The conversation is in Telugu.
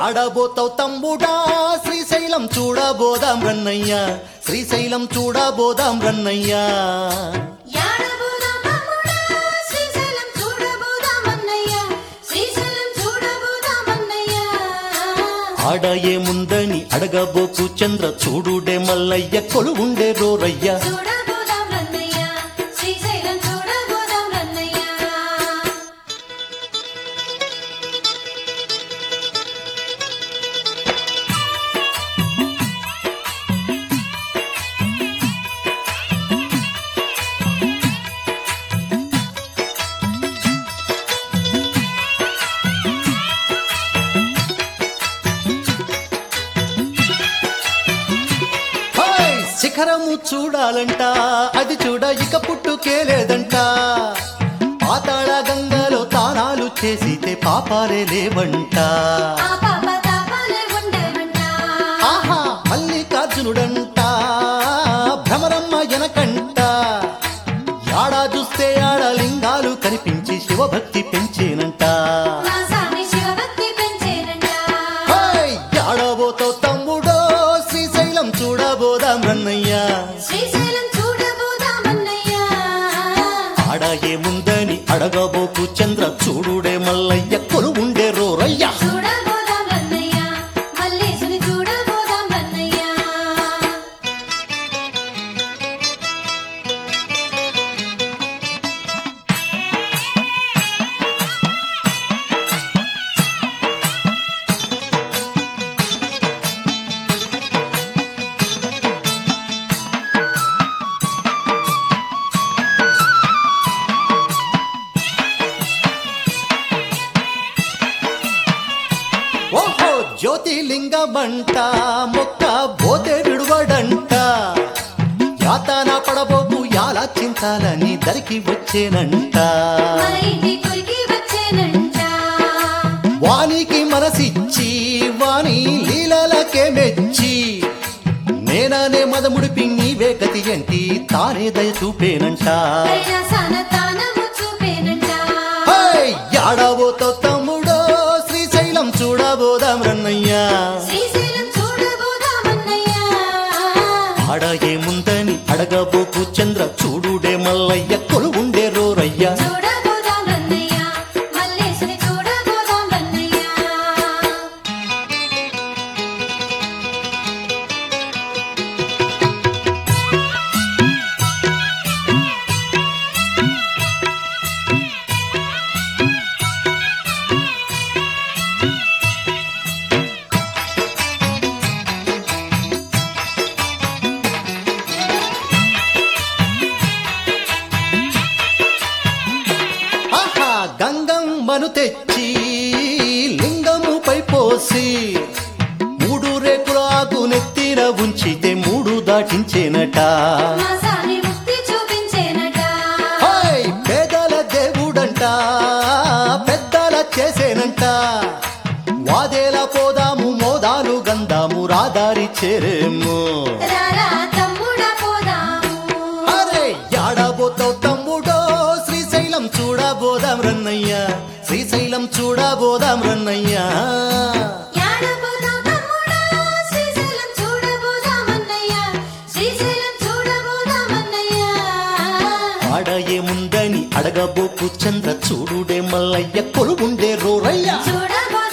యాడబోతావు తమ్ముడా శ్రీశైలం చూడబోదాం రన్నయ్యా శ్రీశైలం చూడబోదాం రన్నయ్యా యాడబోదాం తమ్ముడా శ్రీశైలం చూడబోదామన్నయ్య శ్రీశైలం చూడబోదామన్నయ్య ఆడ ఏముందని అడగబోకు చంద్ర చూడుడే మల్లయ్య కొలువుండే రోరయ్య చూడబోదాం రన్నయ్య శ్రీశైలం చూడబోదాం రన్నయ్య హాయ్! శిఖరము చూడాలంట అది చూడ ఇక పుట్టుకే లేదంట పాతాళ గంగలో తానాలు చేసితే పాపాలే లేవంట ఆ పాప తాపాలే ఉండవంట ఆహా మల్లికార్జునుడంట భ్రమరమ్మ ఎనకంట యాడా చూస్తే ఆడ లింగాలు కనిపించి శివభక్తి పెంచేనంట మా స్వామి శివభక్తి పెంచేనంట హాయ్! యాడబోతో తమ్ముడో శ్రీశైలం చూడబోదాం రన్నయ్యా శ్రీశైలం చూడబోదామన్నయ్య ఆడ ఏముందని అడగబోకు చంద్ర చూడుడే మల్లయ్య కొలువుండే రోరయ్య చూడబోదాం రన్నయ్య మల్లేశుని చూడబోదాం రన్నయ్య ఓహో జ్యోతిలింగమంట మొక్క బోతే విడువడంట యాతన పడబోకు యాలాచించాలని దరికి వచ్చేనంట మా ఇంటి కొరికి వచ్చేనంట వానికి మనసిచ్చి వాని లీలలకే మెచ్చి నేననే మదముడిపి నీవే గతి ఎంటి తానే దయ చూపేనంట కైలాసాన తానము చూపేనంట హేయ్! యాడబోతో తమ్ముడో శ్రీశైలం చూడబోదాం రన్నయ్యా శ్రీశైలం చూడబోదామన్నయ్య ఆడ ఏముందని అడగబోకు చంద్ర చూడుడే మల్లయ్య కొలువుండే రోరయ్య చూడబోదాం రన్నయ్య మల్లేశుని చూడబోదాం రన్నయ్య ఆహా గంగమ్మను తెచ్చి లింగముపై పోసి మూడు రేకుల ఆకు నెత్తిన ఉంచితే మూడు దాటించేనట మా స్వామి ముక్తి చూపించేనట హాయ్ పేదల దేవుడంట పెద్దల చేసేనంట వాదేల పోదాము మోదాలు గంధాము రాదారి చేరేము రారా తమ్ముడా పోదాము అరే యాడబోతావు తమ్ముడో శ్రీశైలం చూడబోదాం రన్నయ్యా శ్రీశైలం చూడబోదాం రన్నయ్యా యాడబోదాం తమ్ముడా శ్రీశైలం చూడబోదామన్నయ్య శ్రీశైలం చూడబోదామన్నయ్య ఆడ ఏముందని అడగబోకు చంద్ర చూడుడే మల్లయ్య కొలుగుండే రోరయ్య చూడబోదాం